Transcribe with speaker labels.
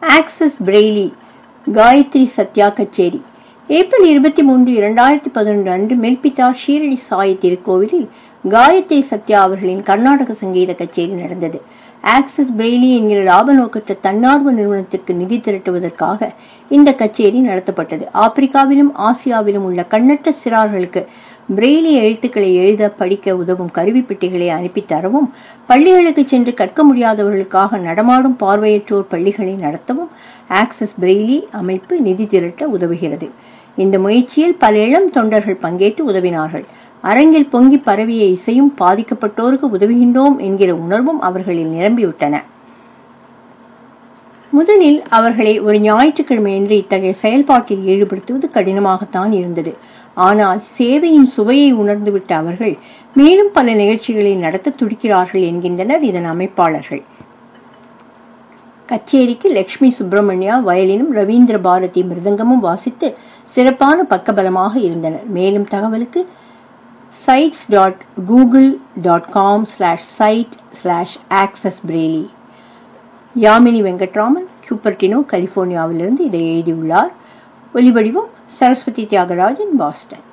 Speaker 1: access Braille Gayatri Sathya கச்சேரி April இருபத்தி மூன்று இரண்டாயிரத்தி பதினொன்று அன்று மெல்பிதா ஷீரடி சாய் திருக்கோவிலில் காயத்ரி சத்யா அவர்களின் கர்நாடக சங்கீத கச்சேரி நடந்தது ஆக்சிஸ் பிரெய்லி என்கிற லாப நோக்கற்ற தன்னார்வ நிறுவனத்திற்கு நிதி திரட்டுவதற்காக இந்த கச்சேரி நடத்தப்பட்டது ஆப்பிரிக்காவிலும் ஆசியாவிலும் உள்ள கண்ணற்ற சிறார்களுக்கு பிரெய்லி எழுத்துக்களை எழுத படிக்க உதவும் கருவி பெட்டிகளை அனுப்பி தரவும் பள்ளிகளுக்கு சென்று கற்க முடியாதவர்களுக்காக நடமாடும் பார்வையற்றோர் பள்ளிகளை நடத்தவும் ஆக்சஸ் பிரெய்லி அமைப்பு நிதி திரட்ட உதவுகிறது இந்த முயற்சியில் பல இளம் தொண்டர்கள் பங்கேற்று உதவினார்கள் அரங்கில் பொங்கி பரவிய இசையும் பாதிக்கப்பட்டோருக்கு உதவுகின்றோம் என்கிற உணர்வும் அவர்களில் நிரம்பிவிட்டன முதலில் அவர்களை ஒரு ஞாயிற்றுக்கிழமையன்று இத்தகைய செயல்பாட்டில் ஈடுபடுத்துவது கடினமாகத்தான் இருந்தது ஆனால் சேவையின் சுவையை உணர்ந்துவிட்ட அவர்கள் மேலும் பல நிகழ்ச்சிகளை நடத்த துடிக்கிறார்கள் என்கின்றனர் இதன் அமைப்பாளர்கள் கச்சேரிக்கு லட்சுமி சுப்பிரமணியா வயலினும் ரவீந்திர பாரதி மிருதங்கமும் வாசித்து சிறப்பான பக்கபலமாக இருந்தனர் மேலும் தகவலுக்கு sites dot Google dot com slash site slash access braille Yamini Venkatraman Cupertino கலிபோர்னியாவிலிருந்து இதை எழுதியுள்ளார் ஒலிவடிவம் சரஸ்வதி தியாகராஜன் பாஸ்டன்